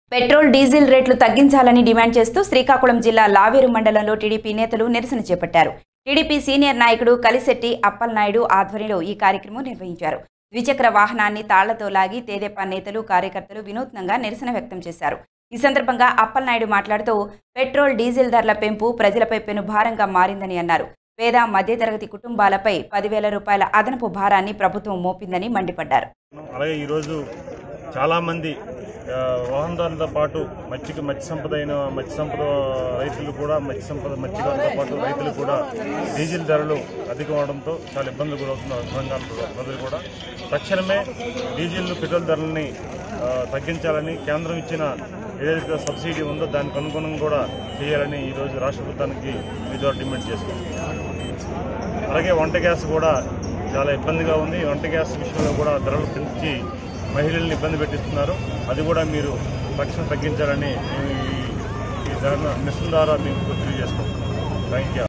petrol diesel రేట్లు తగ్గించాలని demand చేస్తూ శ్రీకాకుళం జిల్లా లావేరు మండలంలో టీడీపీ నేతలు నిరసన చేపట్టారు టీడీపీ సీనియర్ నాయకుడు కలిశెట్టి అప్పలనాయుడు ఆధ్వర్యంలో ఈ కార్యక్రమం నిర్వహించారు ద్విచక్ర వాహనాన్ని తాళ్లతో లాగి తేదెపా నేతలు కార్యకర్తలు వినూత్నంగా నిరసన వ్యక్తం చేశారు ఈ సందర్భంగా అప్పలనాయుడు మాట్లాడుతూ పెట్రోల్ డీజిల్ ధరల పెంపు ప్రజలపై పెను భారంగా మారిందని అన్నారు పేద మధ్యతరగతి కుటుంబాలపై పదివేల రూపాయల అదనపు భారాన్ని ప్రభుత్వం మోపిందని మండిపడ్డారు అలాగే ఈరోజు చాలామంది ఆ, వాహనదారులతో పాటు మత్స్యకి మత్స్య సంపద అయిన మత్స్య సంపద రైతులు కూడా మత్స్య సంపద మత్స్యకారులతో పాటు రైతులు కూడా డీజిల్ ధరలు అధికం అవడంతో చాలా ఇబ్బందులు గురవుతున్నారు రంగాల ప్రజలు కూడా తక్షణమే డీజిల్ పెట్రోల్ ధరలని ఆ, తగ్గించాలని కేంద్రం ఇచ్చిన ఏదైతే సబ్సిడీ ఉందో దానికి అనుగుణంగా కూడా చేయాలని ఈరోజు రాష్ట్ర ప్రభుత్వానికి మీ ద్వారా డిమాండ్ చేస్తున్నాం అలాగే వంట గ్యాస్ కూడా చాలా ఇబ్బందిగా ఉంది వంట గ్యాస్ విషయంలో కూడా ధరలు పెంచి మహిళల్ని ఇబ్బంది పెట్టిస్తున్నారు అది కూడా మీరు తక్షణం తగ్గించాలని మేము ఈ- ఈ ధర మిషన్ ద్వారా మీకు తెలియజేసుకుంటున్నాం థ్యాంక్ యూ